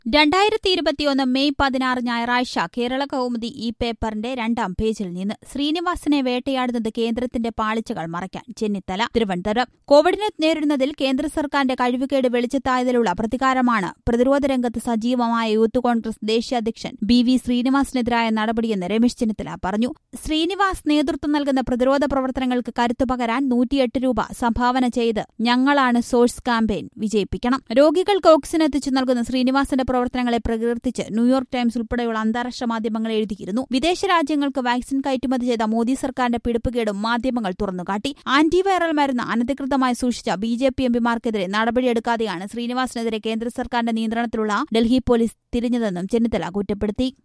രണ്ടായിരത്തി ഇരുപത്തിയൊന്ന് മെയ് പതിനാറ് ഞായറാഴ്ച കേരള കൗമുദി ഈ പേപ്പറിന്റെ രണ്ടാം പേജിൽ നിന്ന് ശ്രീനിവാസനെ വേട്ടയാടുന്നത് കേന്ദ്രത്തിന്റെ പാളിച്ചകൾ മറയ്ക്കാൻ ചെന്നിത്തല തിരുവനന്തപുരം കോവിഡിനെ നേരിടുന്നതിൽ കേന്ദ്ര സർക്കാരിന്റെ കഴിവുകേട് വെളിച്ചത്തായതിലുള്ള പ്രതികാരമാണ് പ്രതിരോധ രംഗത്ത് സജീവമായ യൂത്ത് കോൺഗ്രസ് ദേശീയ അധ്യക്ഷൻ ബി വി ശ്രീനിവാസനെതിരായ നടപടിയെന്ന് രമേശ് ചെന്നിത്തല പറഞ്ഞു ശ്രീനിവാസ് നേതൃത്വം നൽകുന്ന പ്രതിരോധ പ്രവർത്തനങ്ങൾക്ക് കരുത്തു പകരാൻ നൂറ്റിയെട്ട് രൂപ സംഭാവന ചെയ്ത് ഞങ്ങളാണ് സോഴ്സ് ക്യാമ്പയിൻ വിജയിപ്പിക്കണം രോഗികൾക്ക് ഓക്സിജൻ എത്തിച്ചു നൽകുന്ന ശ്രീനിവാസന്റെ പ്രവർത്തനങ്ങളെ പ്രകീർത്തിച്ച് ന്യൂയോർക്ക് ടൈംസ് ഉൾപ്പെടെയുള്ള അന്താരാഷ്ട്ര മാധ്യമങ്ങൾ എഴുതിയിരുന്നു വിദേശ രാജ്യങ്ങൾക്ക് വാക്സിൻ കയറ്റുമതി ചെയ്ത മോദി സർക്കാരിന്റെ പിടിപ്പുകേടും മാധ്യമങ്ങൾ തുറന്നുകാട്ടി ആന്റിവൈറൽ മരുന്ന് അനധികൃതമായി സൂക്ഷിച്ച ബി ജെ പി എംപിമാർക്കെതിരെ നടപടിയെടുക്കാതെയാണ് ശ്രീനിവാസനെതിരെ കേന്ദ്ര സർക്കാരിന്റെ നിയന്ത്രണത്തിലുള്ള ഡൽഹി പോലീസ് തിരിഞ്ഞതെന്നും ചെന്നിത്തല കുറ്റപ്പെടുത്തി